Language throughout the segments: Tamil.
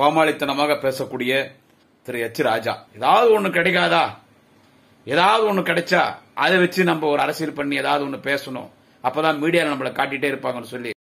கோமாளித்தனமாக பேசக்கூடிய திரு எச் ராஜா ஏதாவது ஒண்ணு கிடைக்காதா ஏதாவது ஒண்ணு கிடைச்சா அதை வச்சு நம்ம ஒரு அரசியல் பண்ணி ஏதாவது ஒண்ணு பேசணும் அப்பதான் மீடியால நம்மளை காட்டிட்டே இருப்பாங்கன்னு சொல்லி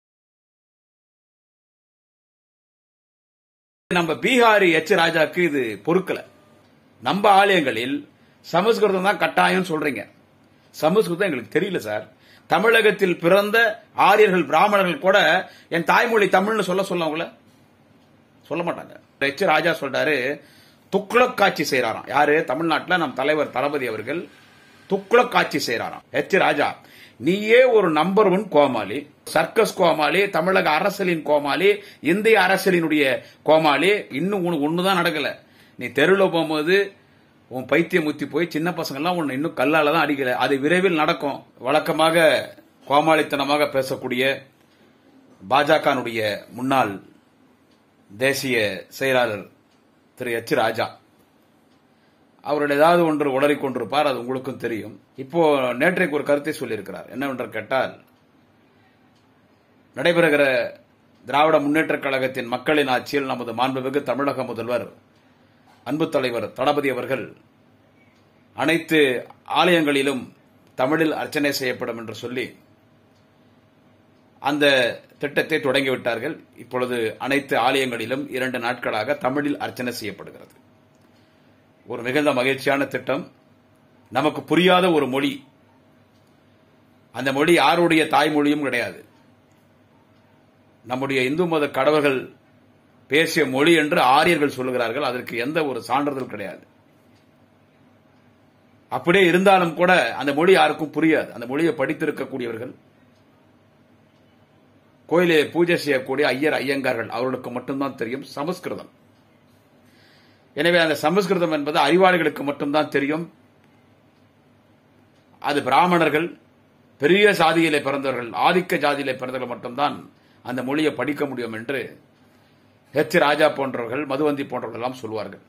நம்ம பீகாரி எச் ராஜாக்கு இது பொறுக்கல நம்ம ஆலயங்களில் சமஸ்கிருதம் தான் கட்டாயம் சொல்றீங்க சமஸ்கிருதம் எங்களுக்கு தெரியல சார் தமிழகத்தில் பிறந்த ஆரியர்கள் பிராமணர்கள் கூட என் தாய்மொழி தமிழ்னு சொல்ல சொல்ல அவங்கள சொல்ல மாட்டாங்க எச் ராஜா சொல்றாரு துக்ளக் காட்சி செய்யறாராம் யாரு தமிழ்நாட்டில் நம் தலைவர் தளபதி அவர்கள் துக்ளக் காட்சி செய்யறாராம் எச் ராஜா நீயே ஒரு நம்பர் ஒன் கோமாளி சர்க்கஸ் கோமாளி தமிழக அரசியலின் கோமாளி இந்திய அரசியலினுடைய கோமாளி இன்னும் உனக்கு ஒண்ணுதான் நடக்கல நீ தெருவில் போகும்போது உன் பைத்தியம் முத்தி போய் சின்ன பசங்கள்லாம் உன்னை இன்னும் கல்லால தான் அடிக்கல அது விரைவில் நடக்கும் வழக்கமாக கோமாளித்தனமாக பேசக்கூடிய பாஜகனுடைய முன்னாள் தேசிய செயலாளர் திரு எச் ராஜா அவருடைய ஏதாவது ஒன்று உளறிக் கொண்டிருப்பார் அது உங்களுக்கும் தெரியும் இப்போ நேற்றைக்கு ஒரு கருத்தை சொல்லியிருக்கிறார் என்னவென்று கேட்டால் நடைபெறுகிற திராவிட முன்னேற்றக் கழகத்தின் மக்களின் ஆட்சியில் நமது மாண்புமிகு தமிழக முதல்வர் அன்பு தலைவர் தளபதி அவர்கள் அனைத்து ஆலயங்களிலும் தமிழில் அர்ச்சனை செய்யப்படும் என்று சொல்லி அந்த திட்டத்தை தொடங்கிவிட்டார்கள் இப்பொழுது அனைத்து ஆலயங்களிலும் இரண்டு நாட்களாக தமிழில் அர்ச்சனை செய்யப்படுகிறது ஒரு மிகுந்த மகிழ்ச்சியான திட்டம் நமக்கு புரியாத ஒரு மொழி அந்த மொழி யாருடைய தாய்மொழியும் கிடையாது நம்முடைய இந்து மத கடவுள்கள் பேசிய மொழி என்று ஆரியர்கள் சொல்லுகிறார்கள் அதற்கு எந்த ஒரு சான்றிதழ் கிடையாது அப்படியே இருந்தாலும் கூட அந்த மொழி யாருக்கும் புரியாது அந்த மொழியை படித்திருக்கக்கூடியவர்கள் கோயிலே பூஜை செய்யக்கூடிய ஐயர் ஐயங்கார்கள் அவர்களுக்கு மட்டும்தான் தெரியும் சமஸ்கிருதம் எனவே அந்த சமஸ்கிருதம் என்பது அறிவாளிகளுக்கு மட்டும்தான் தெரியும் அது பிராமணர்கள் பெரிய சாதியிலே பிறந்தவர்கள் ஆதிக்க ஜாதியிலே பிறந்தவர்கள் மட்டும்தான் அந்த மொழியை படிக்க முடியும் என்று ஹெச் ராஜா போன்றவர்கள் மதுவந்தி போன்றவர்கள் எல்லாம் சொல்வார்கள்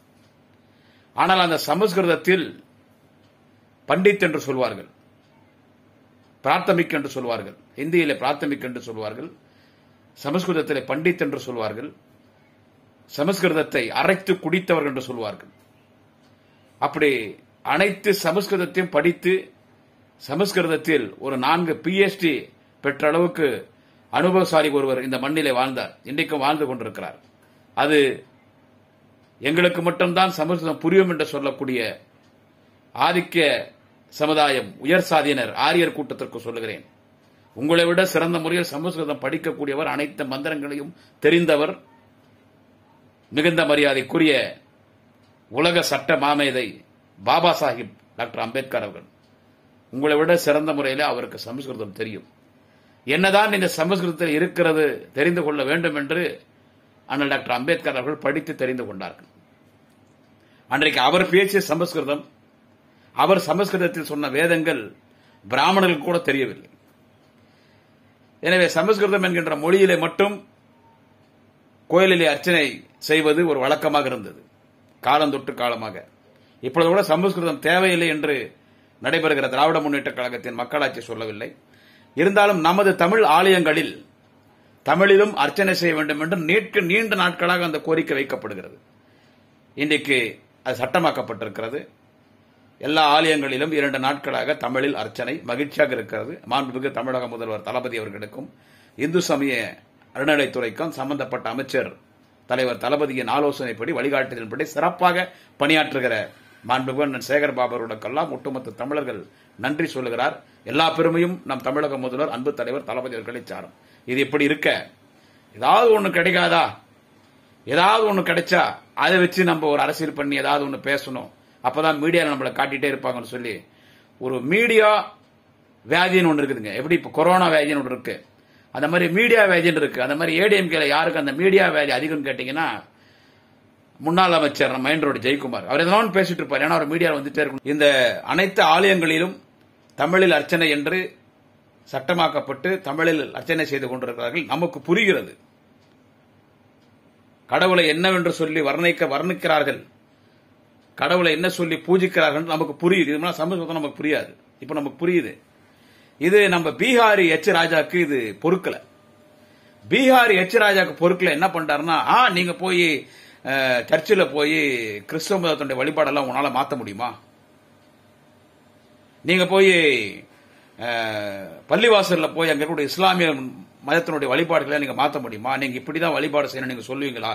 ஆனால் அந்த சமஸ்கிருதத்தில் பண்டித் என்று சொல்வார்கள் பிராத்தமிக் என்று சொல்வார்கள் ஹிந்தியிலே பிராத்தமிக் என்று சொல்வார்கள் சமஸ்கிருதத்திலே பண்டித் என்று சொல்வார்கள் சமஸ்கிருதத்தை அரைத்து குடித்தவர்கள் என்று சொல்வார்கள் அப்படி அனைத்து சமஸ்கிருதத்தையும் படித்து சமஸ்கிருதத்தில் ஒரு நான்கு பிஎச்டி பெற்ற அளவுக்கு அனுபவசாலி ஒருவர் இந்த மண்ணிலே வாழ்ந்தார் இன்றைக்கும் வாழ்ந்து கொண்டிருக்கிறார் அது எங்களுக்கு மட்டும்தான் சமஸ்கிருதம் புரியும் என்று சொல்லக்கூடிய ஆதிக்க சமுதாயம் உயர் சாதியினர் ஆரியர் கூட்டத்திற்கு சொல்லுகிறேன் உங்களை விட சிறந்த முறையில் சமஸ்கிருதம் படிக்கக்கூடியவர் அனைத்து மந்திரங்களையும் தெரிந்தவர் மிகுந்த மரியாதைக்குரிய உலக சட்ட மாமேதை பாபா சாஹிப் டாக்டர் அம்பேத்கர் அவர்கள் உங்களை விட சிறந்த முறையில் அவருக்கு சமஸ்கிருதம் தெரியும் என்னதான் இந்த சமஸ்கிருதத்தில் இருக்கிறது தெரிந்து கொள்ள வேண்டும் என்று அண்ணல் டாக்டர் அம்பேத்கர் அவர்கள் படித்து தெரிந்து கொண்டார்கள் அன்றைக்கு அவர் பேசிய சமஸ்கிருதம் அவர் சமஸ்கிருதத்தில் சொன்ன வேதங்கள் பிராமணர்களுக்கு கூட தெரியவில்லை எனவே சமஸ்கிருதம் என்கின்ற மொழியிலே மட்டும் கோயிலிலே அர்ச்சனை செய்வது ஒரு வழக்கமாக இருந்தது காலந்தொட்டு காலமாக இப்பொழுது கூட சமஸ்கிருதம் தேவையில்லை என்று நடைபெறுகிற திராவிட முன்னேற்ற கழகத்தின் மக்களாட்சி சொல்லவில்லை இருந்தாலும் நமது தமிழ் ஆலயங்களில் தமிழிலும் அர்ச்சனை செய்ய வேண்டும் என்று நீட்கு நீண்ட நாட்களாக அந்த கோரிக்கை வைக்கப்படுகிறது இன்றைக்கு அது சட்டமாக்கப்பட்டிருக்கிறது எல்லா ஆலயங்களிலும் இரண்டு நாட்களாக தமிழில் அர்ச்சனை மகிழ்ச்சியாக இருக்கிறது மாண்புமிகு தமிழக முதல்வர் தளபதி அவர்களுக்கும் இந்து சமய அறநிலைத்துறைக்கும் சம்பந்தப்பட்ட அமைச்சர் தலைவர் தளபதியின் ஆலோசனைப்படி வழிகாட்டுதலின்படி சிறப்பாக பணியாற்றுகிற மாண்புமிகு சேகர் பாபு அவர்களுக்கெல்லாம் ஒட்டுமொத்த தமிழர்கள் நன்றி சொல்லுகிறார் எல்லா பெருமையும் நம் தமிழக முதல்வர் அன்பு தலைவர் தளபதி அவர்களை சாரும் இது இப்படி இருக்க ஏதாவது ஒண்ணு கிடைக்காதா ஏதாவது ஒண்ணு கிடைச்சா அதை வச்சு நம்ம ஒரு அரசியல் பண்ணி ஏதாவது ஒண்ணு பேசணும் அப்பதான் மீடியாவில் நம்மளை காட்டிட்டே இருப்பாங்கன்னு சொல்லி ஒரு மீடியா வியாதின்னு ஒன்று இருக்குதுங்க எப்படி இப்போ கொரோனா வியாதின்னு ஒன்று இருக்கு அந்த மாதிரி மீடியா வியாதின்னு இருக்கு அந்த மாதிரி ஏடிஎம்கேல யாருக்கு அந்த மீடியா வியாதி அதிகம்னு கேட்டீங்கன்னா முன்னாள் அமைச்சர் மகேந்திரோட ஜெயக்குமார் அவர் எதனாலும் பேசிட்டு இருப்பார் ஏன்னா அவர் மீடியாவில் வந்துட்டே இருக்கும் இந்த அனைத்து ஆலயங்களிலும் தமிழில் அர்ச்சனை என்று சட்டமாக்கப்பட்டு தமிழில் அர்ச்சனை செய்து கொண்டிருக்கிறார்கள் நமக்கு புரிகிறது கடவுளை என்னவென்று சொல்லி வர்ணிக்க வர்ணிக்கிறார்கள் கடவுளை என்ன சொல்லி பூஜிக்கிறார்கள் நமக்கு புரியுது இது சமஸ்கிருதம் நமக்கு புரியாது இப்ப நமக்கு புரியுது இது நம்ம பீகாரி எச் ராஜாக்கு இது பொறுக்கல பீகார் எச் ராஜாக்கு பொறுக்கல என்ன பண்றாருன்னா ஆ நீங்க போய் அஹ், சர்ச்சில் போய் கிறிஸ்தவ மதத்தினுடைய வழிபாடெல்லாம் உன்னால மாத்த முடியுமா நீங்க போய் அஹ், பள்ளிவாசல்ல போய் அங்க இருக்கக்கூடிய இஸ்லாமிய மதத்தினுடைய வழிபாடுகளை நீங்க மாத்த முடியுமா நீங்க இப்படிதான் வழிபாடு செய்யணும் நீங்க சொல்லுவீங்களா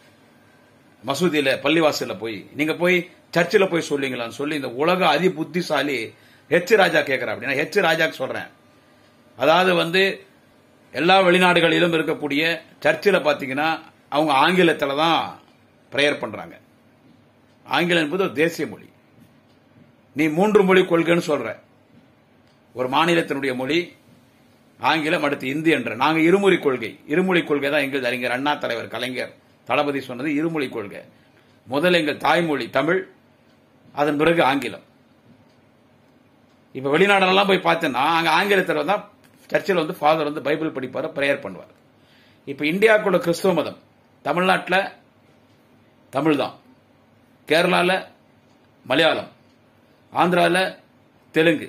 மசூதியில பள்ளிவாசல்ல போய் நீங்க போய் சர்ச்சில் போய் சொல்லுவீங்களான்னு சொல்லி இந்த உலக அதி புத்திசாலி ஹெச் ராஜா கேட்கிறார் அப்படின்னா ஹெச் ராஜாக்கு சொல்றேன் அதாவது வந்து எல்லா வெளிநாடுகளிலும் இருக்கக்கூடிய சர்ச்சில் பார்த்தீங்கன்னா அவங்க ஆங்கிலத்துல தான் ப்ரேயர் பண்றாங்க ஆங்கிலம் என்பது ஒரு தேசிய மொழி நீ மூன்று மொழி கொள்கைன்னு சொல்ற ஒரு மாநிலத்தினுடைய மொழி ஆங்கிலம் அடுத்து இந்தி என்ற நாங்க இருமொழி கொள்கை இருமொழி கொள்கை தான் எங்கள் அறிஞர் அண்ணா தலைவர் கலைஞர் தளபதி சொன்னது இருமொழி கொள்கை முதல்ல எங்கள் தாய்மொழி தமிழ் அதன் பிறகு ஆங்கிலம் இப்ப வெளிநாடெல்லாம் போய் பார்த்தேன்னா அங்க ஆங்கிலத்தில் தான் சர்ச்சில் வந்து ஃபாதர் வந்து பைபிள் படிப்பார் ப்ரேயர் பண்ணுவார் இப்ப இந்தியாவுக்குள்ள கிறிஸ்துவ மதம் தமிழ்நாட்டில் தமிழ் தான் கேரளால மலையாளம் ஆந்திரால தெலுங்கு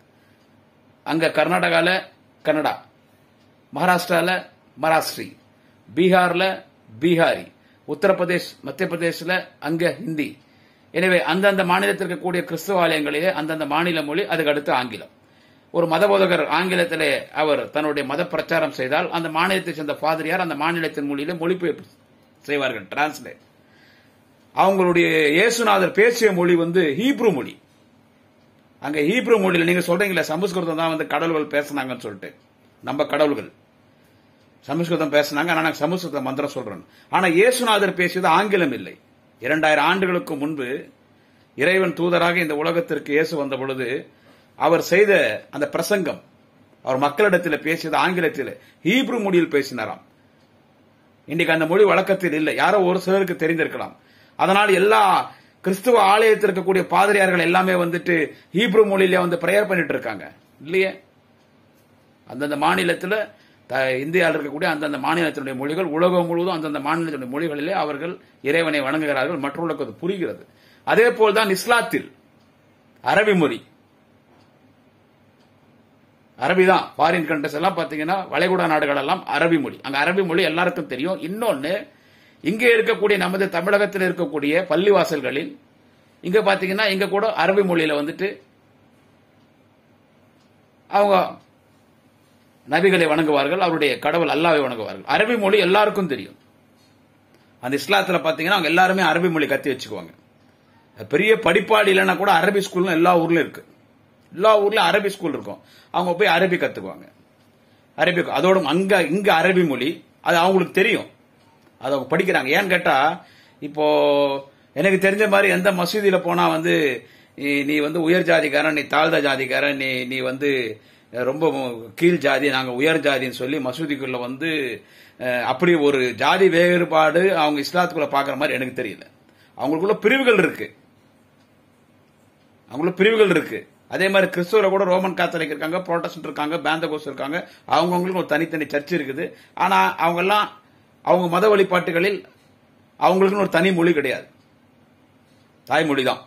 அங்க கர்நாடகால கன்னடா மகாராஷ்டிரால மராஷ்டிரி பீகார்ல பீகாரி உத்தரப்பிரதேஷ் மத்திய பிரதேஷ்ல அங்க ஹிந்தி எனவே அந்தந்த மாநிலத்தில் இருக்கக்கூடிய கிறிஸ்துவ ஆலயங்களிலே அந்தந்த மாநில மொழி அதுக்கு அடுத்து ஆங்கிலம் ஒரு மதபோதகர் ஆங்கிலத்திலே அவர் தன்னுடைய மத பிரச்சாரம் செய்தால் அந்த மாநிலத்தை சேர்ந்த பாதிரியார் அந்த மாநிலத்தின் மொழியிலே மொழிபெயர்ப்பு செய்வார்கள் டிரான்ஸ்லேட் அவங்களுடைய இயேசுநாதர் பேசிய மொழி வந்து ஹீப்ரு மொழி அங்க ஹீப்ரு மொழியில் நீங்க சொல்றீங்களா சமஸ்கிருதம் தான் வந்து கடவுள்கள் பேசுனாங்கன்னு சொல்லிட்டு நம்ம கடவுள்கள் சமஸ்கிருதம் பேசுனாங்க ஆனா நான் சமஸ்கிருத மந்திரம் சொல்றேன் ஆனா இயேசுநாதர் பேசியது ஆங்கிலம் இல்லை இரண்டாயிரம் ஆண்டுகளுக்கு முன்பு இறைவன் தூதராக இந்த உலகத்திற்கு இயேசு வந்த பொழுது அவர் செய்த அந்த பிரசங்கம் அவர் மக்களிடத்தில் பேசியது ஆங்கிலத்தில் ஹீப்ரு மொழியில் பேசினாராம் இன்னைக்கு அந்த மொழி வழக்கத்தில் இல்லை யாரோ ஒரு சிலருக்கு தெரிந்திருக்கலாம் அதனால் எல்லா கிறிஸ்துவ ஆலயத்தில் இருக்கக்கூடிய பாதிரியார்கள் எல்லாமே வந்துட்டு ஹீப்ரு மொழியில வந்து பிரேயர் பண்ணிட்டு இருக்காங்க இல்லையே அந்தந்த மாநிலத்தில் இந்தியாவில் இருக்கக்கூடிய அந்தந்த மாநிலத்தினுடைய மொழிகள் உலகம் முழுவதும் அந்தந்த மாநிலத்தினுடைய மொழிகளிலே அவர்கள் இறைவனை வணங்குகிறார்கள் மற்றவர்களுக்கு அது புரிகிறது அதே போல்தான் இஸ்லாத்தில் அரபி மொழி அரபி தான் ஃபாரின் கண்ட்ரிஸ் எல்லாம் பாத்தீங்கன்னா வளைகுடா நாடுகள் எல்லாம் அரபி மொழி அங்க அரபி மொழி எல்லாருக்கும் தெரியும் இன்னொன்னு இங்கே இருக்கக்கூடிய நமது தமிழகத்தில் இருக்கக்கூடிய பள்ளிவாசல்களில் இங்க பாத்தீங்கன்னா இங்க கூட அரபி மொழியில வந்துட்டு அவங்க நபிகளை வணங்குவார்கள் அவருடைய கடவுள் அல்லாவை வணங்குவார்கள் அரபி மொழி எல்லாருக்கும் தெரியும் அந்த இஸ்லாத்துல பாத்தீங்கன்னா அவங்க எல்லாருமே அரபி மொழி கத்தி வச்சுக்குவாங்க பெரிய படிப்பாடு இல்லைன்னா கூட அரபி ஸ்கூல் எல்லா ஊர்லயும் இருக்கு எல்லா ஊர்லயும் அரபி ஸ்கூல் இருக்கும் அவங்க போய் அரபி கத்துக்குவாங்க அரபி அதோட அங்க இங்க அரபி மொழி அது அவங்களுக்கு தெரியும் அதை அவங்க படிக்கிறாங்க ஏன்னு கேட்டா இப்போ எனக்கு தெரிஞ்ச மாதிரி எந்த மசூதியில போனா வந்து நீ- நீ வந்து உயர் ஜாதிக்காரன் நீ தாழ்ந்த ஜாதிக்காரன் நீ நீ வந்து ரொம்ப கீழ் ஜாதி நாங்க உயர் ஜாதின்னு சொல்லி மசூதிக்குள்ள வந்து அஹ், அப்படி ஒரு ஜாதி வேறுபாடு அவங்க இஸ்லாத்துக்குள்ள பாக்குற மாதிரி எனக்கு தெரியல அவங்களுக்குள்ள பிரிவுகள் இருக்கு அவங்களும் பிரிவுகள் இருக்கு அதே மாதிரி கிறிஸ்துவர கூட ரோமன் காத்தலிக் இருக்காங்க புரோட்டஸ்டன்ட் இருக்காங்க பேந்தகோஸ் இருக்காங்க அவங்கவுங்களுக்கு ஒரு தனித்தனி சர்ச் இருக்குது ஆனா அவங்க எல்லாம் அவங்க மத வழிபாட்டுகளில் அவங்களுக்குன்னு ஒரு தனி மொழி கிடையாது தாய்மொழி தான்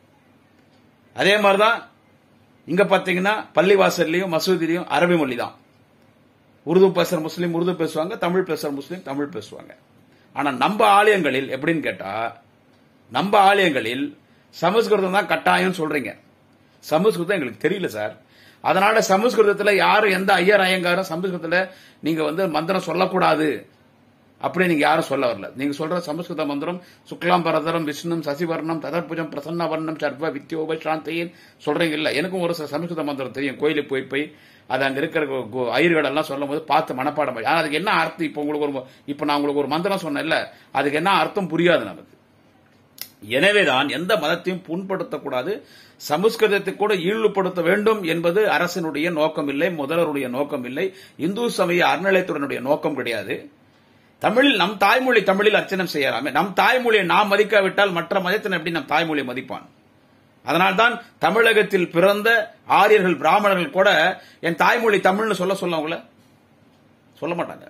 அதே மாதிரிதான் இங்க பாத்தீங்கன்னா பள்ளிவாசல்லையும் மசூதிலையும் அரபி மொழி தான் உருது பேசுற முஸ்லீம் உருது பேசுவாங்க தமிழ் பேசுற முஸ்லீம் தமிழ் பேசுவாங்க ஆனா நம்ம ஆலயங்களில் எப்படின்னு கேட்டா நம்ம ஆலயங்களில் சமஸ்கிருதம் தான் கட்டாயம் சொல்றீங்க சமஸ்கிருதம் எங்களுக்கு தெரியல சார் அதனால சமஸ்கிருதத்துல யாரும் எந்த ஐயர் ஐயங்காரும் சமஸ்கிருதத்துல நீங்க வந்து மந்திரம் சொல்லக்கூடாது அப்படி நீங்க யாரும் சொல்ல வரல நீங்க சொல்ற சமஸ்கிருத மந்திரம் சுக்லாம் பரதரம் விஷ்ணும் சசிவர்ணம் ததற்புஜம் பிரசன்ன வர்ணம் சர்வ வித்யோப சாந்தியின் சொல்றீங்க இல்ல எனக்கும் ஒரு சில சமஸ்கிருத மந்திரம் தெரியும் கோயிலுக்கு போய் போய் அது அங்க இருக்கிற கு- கு- ஐயர்கள் எல்லாம் சொல்லும் போது பார்த்து மனப்பாடம் பண்ணி. ஆனா அதுக்கு என்ன அர்த்தம் இப்ப உங்களுக்கு ஒரு இப்ப நான் உங்களுக்கு ஒரு மந்திரம் சொன்னேன்ல அதுக்கு என்ன அர்த்தம் புரியாது நமக்கு எனவேதான் எந்த மதத்தையும் புண்படுத்தக்கூடாது சமஸ்கிருதத்தை கூட ஈடுபடுத்த வேண்டும் என்பது அரசினுடைய நோக்கம் இல்லை முதல்வருடைய நோக்கம் இல்லை இந்து சமய அறநிலையத்துடனுடைய நோக்கம் கிடையாது தமிழில் நம் தாய்மொழி தமிழில் அர்ச்சனம் செய்யலாமே நம் தாய்மொழியை நாம் மதிக்காவிட்டால் மற்ற மதத்தினர் எப்படி நம் தாய்மொழியை மதிப்பான் அதனால்தான் தமிழகத்தில் பிறந்த ஆரியர்கள் பிராமணர்கள் கூட என் தாய்மொழி தமிழ்னு சொல்ல சொல்ல அவங்கள சொல்ல மாட்டாங்க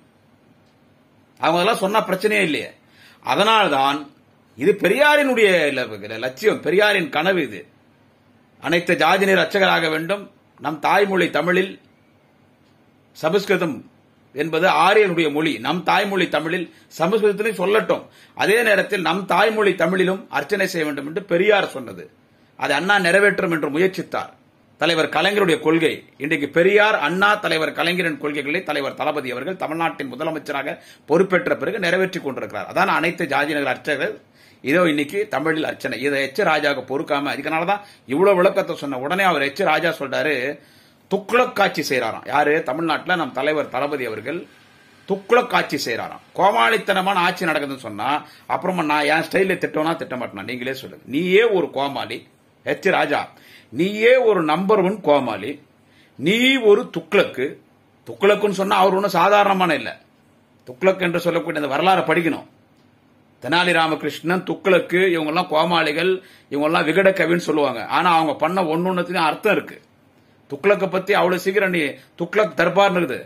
அவங்க எல்லாம் சொன்னா பிரச்சனையே இல்லையே அதனால்தான் இது பெரியாரினுடைய ல- லட்சியம் பெரியாரின் கனவு இது அனைத்து ஜாதியினர் அர்ச்சகராக வேண்டும் நம் தாய்மொழி தமிழில் சமஸ்கிருதம் என்பது ஆரியனுடைய மொழி நம் தாய்மொழி தமிழில் சமஸ்கிருதத்திலும் சொல்லட்டும் அதே நேரத்தில் நம் தாய்மொழி தமிழிலும் அர்ச்சனை செய்ய வேண்டும் என்று பெரியார் சொன்னது அதை அண்ணா நிறைவேற்றும் என்று முயற்சித்தார் தலைவர் கலைஞருடைய கொள்கை இன்றைக்கு பெரியார் அண்ணா தலைவர் கலைஞரின் கொள்கைகளை தலைவர் தளபதி அவர்கள் தமிழ்நாட்டின் முதலமைச்சராக பொறுப்பேற்ற பிறகு நிறைவேற்றிக் கொண்டிருக்கிறார் அதான் அனைத்து ஜாதி நகர் அர்ச்சகர் இதோ இன்னைக்கு தமிழில் அர்ச்சனை இதை எச் ராஜாவுக்கு பொறுக்காம இதனாலதான் இவ்வளவு விளக்கத்தை சொன்ன உடனே அவர் எச் ராஜா சொல்றாரு துக்ளக் காட்சி செய்யறாராம் யாரு தமிழ்நாட்டில் நம் தலைவர் தளபதி அவர்கள் துக்ளக் ஆட்சி செய்யறாராம் கோமாளித்தனமான ஆட்சி நடக்குதுன்னு சொன்னா அப்புறமா நான் என் ஸ்டைல திட்டம்னா திட்ட மாட்டேன் நீங்களே சொல்லுங்க நீயே ஒரு கோமாளி எச் ராஜா நீயே ஒரு நம்பர் ஒன் கோமாளி நீ ஒரு துக்ளக்கு துக்ளக்குன்னு சொன்னா அவர் ஒன்றும் சாதாரணமான இல்லை துக்ளக் என்று சொல்லக்கூடிய அந்த வரலாறு படிக்கணும் தெனாலி ராமகிருஷ்ணன் துக்ளக்கு இவங்கெல்லாம் கோமாளிகள் இவங்கெல்லாம் விகட கவின்னு சொல்லுவாங்க ஆனா அவங்க பண்ண ஒன்னு ஒன்னுத்தையும் அர்த்தம் இருக்கு துக்ளக்கை பத்தி அவ்வளவு சீக்கிரம் நீ துக்ளக் தர்பார்னு இருக்குது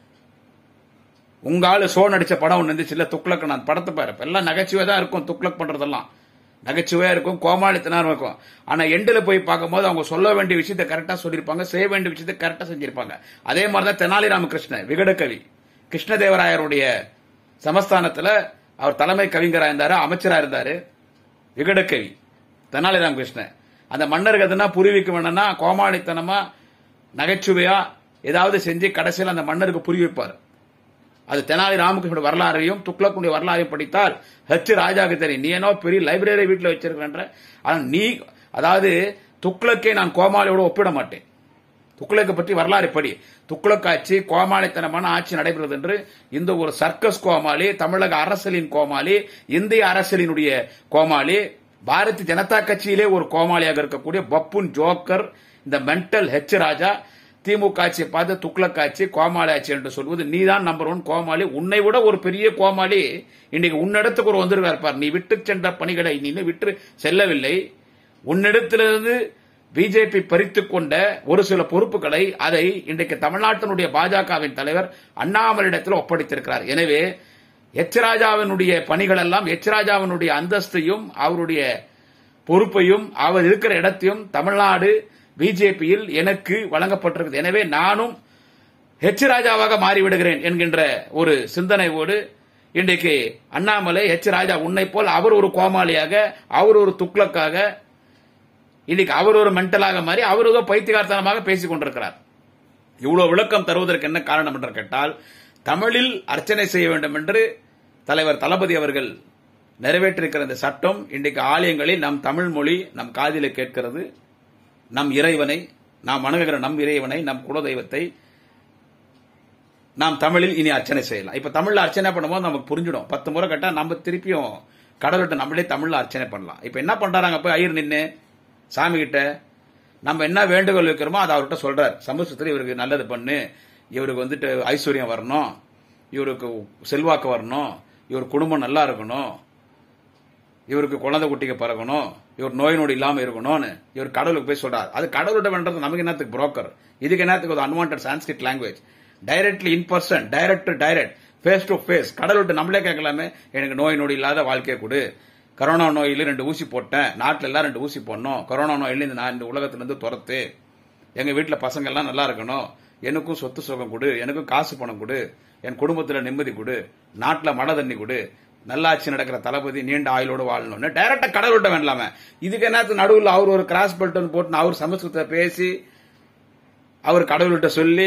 உங்க ஆளு சோ நடிச்ச படம் ஒன்று இருந்துச்சு இல்ல துக்ளக் நான் படத்தை பாரு எல்லாம் நகைச்சுவை தான் இருக்கும் துக்ளக் பண்றதெல்லாம் நகைச்சுவையா இருக்கும் கோமாளித்தனம் இருக்கும் ஆனா எண்டுல போய் பார்க்கும்போது அவங்க சொல்ல வேண்டிய விஷயத்தை கரெக்டா சொல்லியிருப்பாங்க செய்ய வேண்டிய விஷயத்தை கரெக்டா செஞ்சிருப்பாங்க அதே மாதிரிதான் தெனாலி ராமகிருஷ்ணன் விகடகவி கிருஷ்ணதேவராயருடைய சமஸ்தானத்துல அவர் தலைமை கவிஞரா இருந்தாரு அமைச்சரா இருந்தாரு விகடகவி தெனாலி ராமகிருஷ்ணன் அந்த மன்னருக்கு எதுனா புரிவிக்க வேணும்னா கோமாளித்தனமா நகைச்சுவையா ஏதாவது செஞ்சு கடைசியில் அந்த மன்னருக்கு புரி வைப்பார் அது தெனாலி ராமகிருஷ்ணனுடைய வரலாறையும் துக்ளக்குடைய வரலாறையும் படித்தால் ஹெச் ராஜாவுக்கு தெரியும் நீ என்ன பெரிய லைப்ரரி வீட்டில் வச்சிருக்கின்ற ஆனால் நீ அதாவது துக்ளக்கை நான் கோமாளியோட ஒப்பிட மாட்டேன் துக்ளக்கை பற்றி வரலாறு படி துக்ளக் ஆட்சி கோமாளித்தனமான ஆட்சி நடைபெறுகிறது என்று இந்த ஒரு சர்க்கஸ் கோமாளி தமிழக அரசியலின் கோமாளி இந்திய அரசியலினுடைய கோமாளி பாரதிய ஜனதா கட்சியிலே ஒரு கோமாளியாக இருக்கக்கூடிய பப்புன் ஜோக்கர் இந்த மென்டல் ஹெச் ராஜா திமுக ஆட்சியை பார்த்து துக்ளக் ஆட்சி கோமாளி ஆட்சி என்று சொல்வது நீதான் நம்பர் ஒன் கோமாளி உன்னை விட ஒரு பெரிய கோமாளி இன்னைக்கு உன்னிடத்துக்கு ஒரு வந்திருக்கார் பார் நீ விட்டு சென்ற பணிகளை நீ இன்னும் விட்டு செல்லவில்லை உன்னிடத்திலிருந்து பிஜேபி பறித்துக் கொண்ட ஒரு சில பொறுப்புகளை அதை இன்றைக்கு தமிழ்நாட்டினுடைய பாஜகவின் தலைவர் அண்ணாமலையிடத்தில் ஒப்படைத்திருக்கிறார் எனவே எச் ராஜாவினுடைய பணிகள் எல்லாம் எச் ராஜாவினுடைய அந்தஸ்தையும் அவருடைய பொறுப்பையும் அவர் இருக்கிற இடத்தையும் தமிழ்நாடு பிஜேபியில் எனக்கு வழங்கப்பட்டிருக்கிறது எனவே நானும் ஹெச் ராஜாவாக மாறிவிடுகிறேன் என்கின்ற ஒரு சிந்தனையோடு இன்றைக்கு அண்ணாமலை ஹெச் ராஜா உன்னை போல் அவர் ஒரு கோமாளியாக அவர் ஒரு துக்ளக்காக இன்னைக்கு அவர் ஒரு மென்டலாக மாறி அவர் ஏதோ பைத்தியகார்த்தனமாக பேசிக் கொண்டிருக்கிறார் இவ்வளவு விளக்கம் தருவதற்கு என்ன காரணம் என்று கேட்டால் தமிழில் அர்ச்சனை செய்ய வேண்டும் என்று தலைவர் தளபதி அவர்கள் நிறைவேற்றிருக்கிற இந்த சட்டம் இன்றைக்கு ஆலயங்களில் நம் தமிழ் மொழி நம் காதில கேட்கிறது நம் இறைவனை நாம் வணங்குகிற நம் இறைவனை நம் குலதெய்வத்தை நாம் தமிழில் இனி அர்ச்சனை செய்யலாம் இப்ப தமிழ்ல அர்ச்சனை பண்ணும்போது நமக்கு புரிஞ்சிடும் பத்து முறை கேட்டா நம்ம திருப்பியும் கடவுள்கிட்ட நம்மளே தமிழ்ல அர்ச்சனை பண்ணலாம் இப்ப என்ன பண்றாங்க போய் ஐயர் நின்று சாமி கிட்ட நம்ம என்ன வேண்டுகோள் வைக்கிறோமோ அதை அவர்கிட்ட சொல்றார் சமஸ்கிருதத்தில் இவருக்கு நல்லது பண்ணு இவருக்கு வந்துட்டு ஐஸ்வர்யம் வரணும் இவருக்கு செல்வாக்கு வரணும் இவர் குடும்பம் நல்லா இருக்கணும் இவருக்கு குழந்தை குட்டிக்கு பறக்கணும் இவர் நோய் நொடி இல்லாம இருக்கணும்னு இவர் கடவுளுக்கு போய் சொல்றாரு அது கடவுள்கிட்ட பண்றது நமக்கு என்னத்துக்கு புரோக்கர் இதுக்கு என்னத்துக்கு ஒரு unwanted Sanskrit language directly in person direct to direct face to face கடவுள்கிட்ட நம்மளே கேட்கலாமே எனக்கு நோய் நொடி இல்லாத வாழ்க்கையை கொடு கரோனா நோயில ரெண்டு ஊசி போட்டேன் நாட்டில் எல்லாம் ரெண்டு ஊசி போடணும் கரோனா நோயில இந்த நான் இந்த உலகத்திலிருந்து துரத்து எங்க வீட்டுல பசங்க எல்லாம் நல்லா இருக்கணும் எனக்கும் சொத்து சுகம் கொடு எனக்கும் காசு பணம் கொடு என் குடும்பத்துல நிம்மதி கொடு நாட்டுல மழை தண்ணி கொடு நல்லாட்சி நடக்கிற தளபதி நீண்ட ஆயுளோடு வாழணும்னு டைரக்டா கடவுள்கிட்ட வேண்டலாமே இதுக்கு என்னத்துக்கு நடுவில் அவர் ஒரு கிராஸ் பெல்ட் போட்டு அவர் சமஸ்கிருதத்தை பேசி அவர் கடவுள்கிட்ட சொல்லி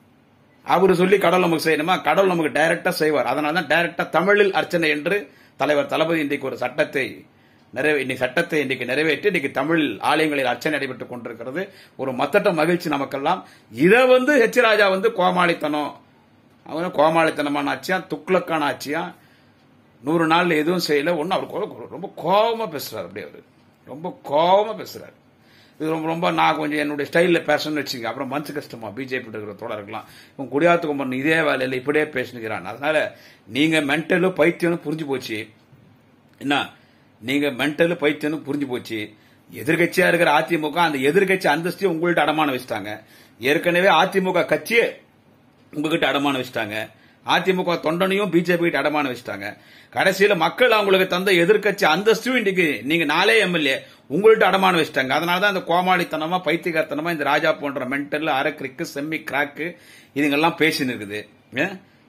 அவரு சொல்லி கடவுள் நமக்கு செய்யணுமா கடவுள் நமக்கு டைரக்டா செய்வார் அதனால தான் டைரக்டா தமிழில் அர்ச்சனை என்று தலைவர் தளபதி இன்றைக்கு ஒரு சட்டத்தை நிறைவே இன்னைக்கு சட்டத்தை இன்றைக்கு நிறைவேற்றி இன்னைக்கு தமிழ் ஆலயங்களில் அர்ச்சனை நடைபெற்றுக் கொண்டிருக்கிறது ஒரு மத்தட்ட மகிழ்ச்சி நமக்கெல்லாம் இதை வந்து ஹெச் ராஜா வந்து கோமாளித்தனம் அவன் கோமாளித்தனமான ஆட்சியா துக்ளக்கான ஆட்சியா நூறு நாள்ல எதுவும் செய்யல ஒன்னும் அவர் கோ- ரொம்ப கோபமா பேசுறாரு அப்படியே அவரு ரொம்ப கோபமா பேசுறாரு இது ரொம்ப ரொம்ப நான் கொஞ்சம் என்னுடைய ஸ்டைலில் பேசணும்னு வச்சுங்க அப்புறம் மனசு கஷ்டமா பிஜேபி இருக்கிற தோழர்கள்லாம் இவன் குடியாத்து கும்பன் இதே வேலையில் இப்படியே பேசினுக்கிறான் அதனால நீங்க மென்டலு பைத்தியம்னு புரிஞ்சு போச்சு என்ன நீங்க மென்டலு பைத்தியம்னு புரிஞ்சு போச்சு எதிர்கட்சியா இருக்கிற அதிமுக அந்த எதிர்கட்சி அந்தஸ்தையும் உங்கள்ட்ட அடமானம் வச்சுட்டாங்க ஏற்கனவே அதிமுக கட்சியே உங்ககிட்ட அடமானம் வச்சுட்டாங்க அதிமுக தொண்டனையும் பிஜேபி கிட்ட அடமானம் வச்சுட்டாங்க கடைசியில மக்கள் அவங்களுக்கு தந்த எதிர்க்கட்சி அந்தஸ்தும் இன்னைக்கு நீங்க நாலே எம்எல்ஏ உங்கள்ட்ட அடமானம் வச்சுட்டாங்க அதனாலதான் அந்த கோமாளித்தனமா பைத்தியகார்த்தனமா இந்த ராஜா போன்ற மென்டல் அரக்கிரிக்கு செம்மி கிராக்கு இதுங்கெல்லாம் பேசின்னு இருக்குது ஏன்?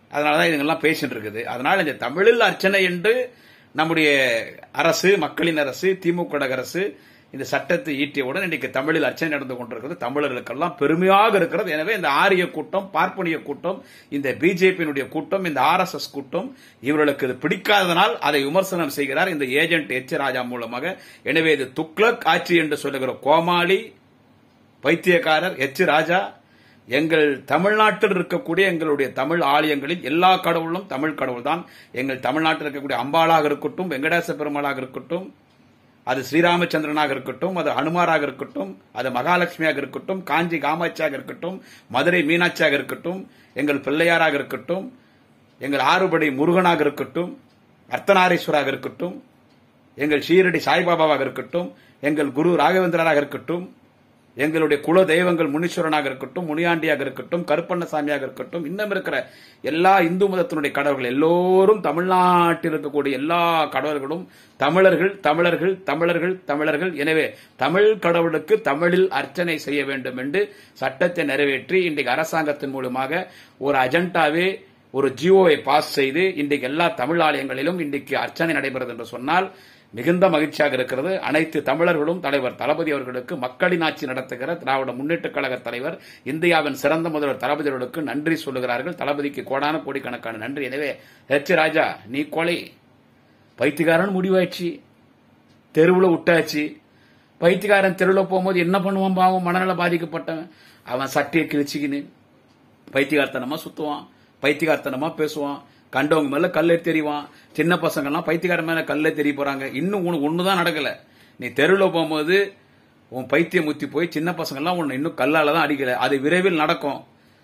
அதனாலதான் இதுங்கெல்லாம் பேசிட்டு இருக்குது அதனால இந்த தமிழில் அர்ச்சனை என்று நம்முடைய அரசு மக்களின் அரசு திமுக அரசு இந்த சட்டத்தை ஈட்டியவுடன் இன்னைக்கு தமிழில் அர்ச்சனை நடந்து கொண்டிருக்கிறது தமிழர்களுக்கெல்லாம் பெருமையாக இருக்கிறது எனவே இந்த ஆரிய கூட்டம் பார்ப்பனிய கூட்டம் இந்த பிஜேபியினுடைய கூட்டம் இந்த ஆர்எஸ்எஸ் கூட்டம் இவர்களுக்கு இது பிடிக்காததனால் அதை விமர்சனம் செய்கிறார் இந்த ஏஜென்ட் எச் ராஜா மூலமாக எனவே இது துக்ளக் ஆட்சி என்று சொல்லுகிற கோமாளி பைத்தியக்காரர் எச் ராஜா எங்கள் தமிழ்நாட்டில் இருக்கக்கூடிய எங்களுடைய தமிழ் ஆலயங்களில் எல்லா கடவுளும் தமிழ் கடவுள் தான் எங்கள் தமிழ்நாட்டில் இருக்கக்கூடிய அம்பாளாக இருக்கட்டும் வெங்கடேச பெருமாளாக இருக்கட்டும் அது ஸ்ரீராமச்சந்திரனாக இருக்கட்டும் அது ஹனுமாராக இருக்கட்டும் அது மகாலட்சுமியாக இருக்கட்டும் காஞ்சி காமாட்சியாக இருக்கட்டும் மதுரை மீனாட்சியாக இருக்கட்டும் எங்கள் பிள்ளையாராக இருக்கட்டும் எங்கள் ஆறுபடை முருகனாக இருக்கட்டும் அர்த்தநாரீஸ்வராக இருக்கட்டும் எங்கள் ஷீரடி சாய்பாபாவாக இருக்கட்டும் எங்கள் குரு ராகவேந்திரராக இருக்கட்டும் எங்களுடைய குல தெய்வங்கள் முனீஸ்வரனாக இருக்கட்டும் முனியாண்டியாக இருக்கட்டும் கருப்பண்ணசாமியாக இருக்கட்டும் இன்னும் இருக்கிற எல்லா இந்து மதத்தினுடைய கடவுள்கள் எல்லோரும் தமிழ்நாட்டில் இருக்கக்கூடிய எல்லா கடவுள்களும் தமிழர்கள் தமிழர்கள் தமிழர்கள் தமிழர்கள் எனவே தமிழ் கடவுளுக்கு தமிழில் அர்ச்சனை செய்ய வேண்டும் என்று சட்டத்தை நிறைவேற்றி இன்றைக்கு அரசாங்கத்தின் மூலமாக ஒரு அஜெண்டாவே ஒரு ஜியோவை பாஸ் செய்து இன்றைக்கு எல்லா தமிழ் ஆலயங்களிலும் இன்றைக்கு அர்ச்சனை நடைபெறுது என்று சொன்னால் மிகுந்த மகிழ்ச்சியாக இருக்கிறது அனைத்து தமிழர்களும் தலைவர் தளபதி அவர்களுக்கு மக்களின் ஆட்சி நடத்துகிற திராவிட முன்னேற்ற கழக தலைவர் இந்தியாவின் சிறந்த முதல்வர் தளபதி அவர்களுக்கு நன்றி சொல்லுகிறார்கள் தளபதிக்கு கோடான கோடிக்கணக்கான நன்றி எனவே ஹெச் ராஜா நீ கொலை பைத்தியக்காரன் முடிவாயிடுச்சு தெருவில் விட்டாச்சு பைத்தியக்காரன் தெருவில் போகும்போது என்ன பண்ணுவான் பாவம் மனநல பாதிக்கப்பட்டவன் அவன் சட்டையை கிழிச்சிக்கின்னு பைத்தியகார்த்தனமா சுத்துவான் பைத்தியகார்த்தனமா பேசுவான் கண்டவங்க மேல கல்லை தெரிவான் சின்ன பசங்கள்லாம் பைத்தியக்காரன் மேல கல்லை தெரிய போறாங்க இன்னும் உனக்கு ஒண்ணுதான் நடக்கல நீ தெருவில் போகும்போது உன் பைத்தியம் முத்தி போய் சின்ன பசங்கள்லாம் உன்னை இன்னும் கல்லால தான் அடிக்கல அது விரைவில் நடக்கும்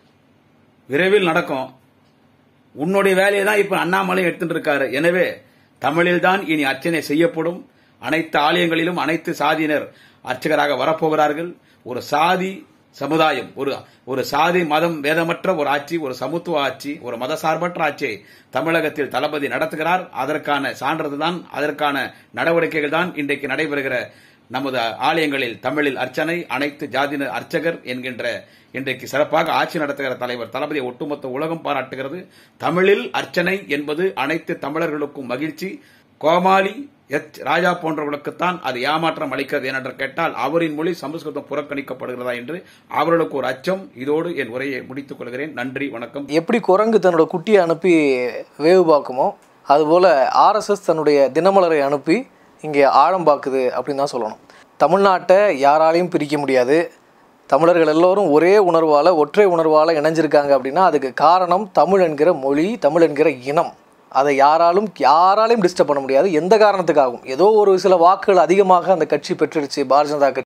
விரைவில் நடக்கும் உன்னுடைய வேலையை தான் இப்ப அண்ணாமலை எடுத்துட்டு இருக்காரு எனவே தமிழில் தான் இனி அர்ச்சனை செய்யப்படும் அனைத்து ஆலயங்களிலும் அனைத்து சாதியினர் அர்ச்சகராக வரப்போகிறார்கள் ஒரு சாதி சமுதாயம் ஒரு ஒரு சாதி மதம் வேதமற்ற ஒரு ஆட்சி ஒரு சமத்துவ ஆட்சி ஒரு மத சார்பற்ற ஆட்சியை தமிழகத்தில் தளபதி நடத்துகிறார் அதற்கான சான்றது தான் அதற்கான நடவடிக்கைகள் தான் இன்றைக்கு நடைபெறுகிற நமது ஆலயங்களில் தமிழில் அர்ச்சனை அனைத்து ஜாதியினர் அர்ச்சகர் என்கின்ற இன்றைக்கு சிறப்பாக ஆட்சி நடத்துகிற தலைவர் தளபதி ஒட்டுமொத்த உலகம் பாராட்டுகிறது தமிழில் அர்ச்சனை என்பது அனைத்து தமிழர்களுக்கும் மகிழ்ச்சி கோமாளி எச் ராஜா போன்றவர்களுக்குத்தான் அது ஏமாற்றம் அளிக்கிறது ஏனென்று கேட்டால் அவரின் மொழி சமஸ்கிருதம் புறக்கணிக்கப்படுகிறதா என்று அவர்களுக்கு ஒரு அச்சம் இதோடு என் உரையை முடித்துக் கொள்கிறேன் நன்றி வணக்கம் எப்படி குரங்கு தன்னோட குட்டியை அனுப்பி வேவு பார்க்குமோ அதுபோல் ஆர்எஸ்எஸ் தன்னுடைய தினமலரை அனுப்பி இங்கே ஆழம் பார்க்குது அப்படின்னு தான் சொல்லணும் தமிழ்நாட்டை யாராலையும் பிரிக்க முடியாது தமிழர்கள் எல்லோரும் ஒரே உணர்வால் ஒற்றை உணர்வால் இணைஞ்சிருக்காங்க அப்படின்னா அதுக்கு காரணம் தமிழ் என்கிற மொழி தமிழ் என்கிற இனம் அதை யாராலும் யாராலையும் டிஸ்டர்ப் பண்ண முடியாது எந்த காரணத்துக்காகவும் ஏதோ ஒரு சில வாக்குகள் அதிகமாக அந்த கட்சி பெற்றுடுச்சு பாரதிய ஜனதா கட்சி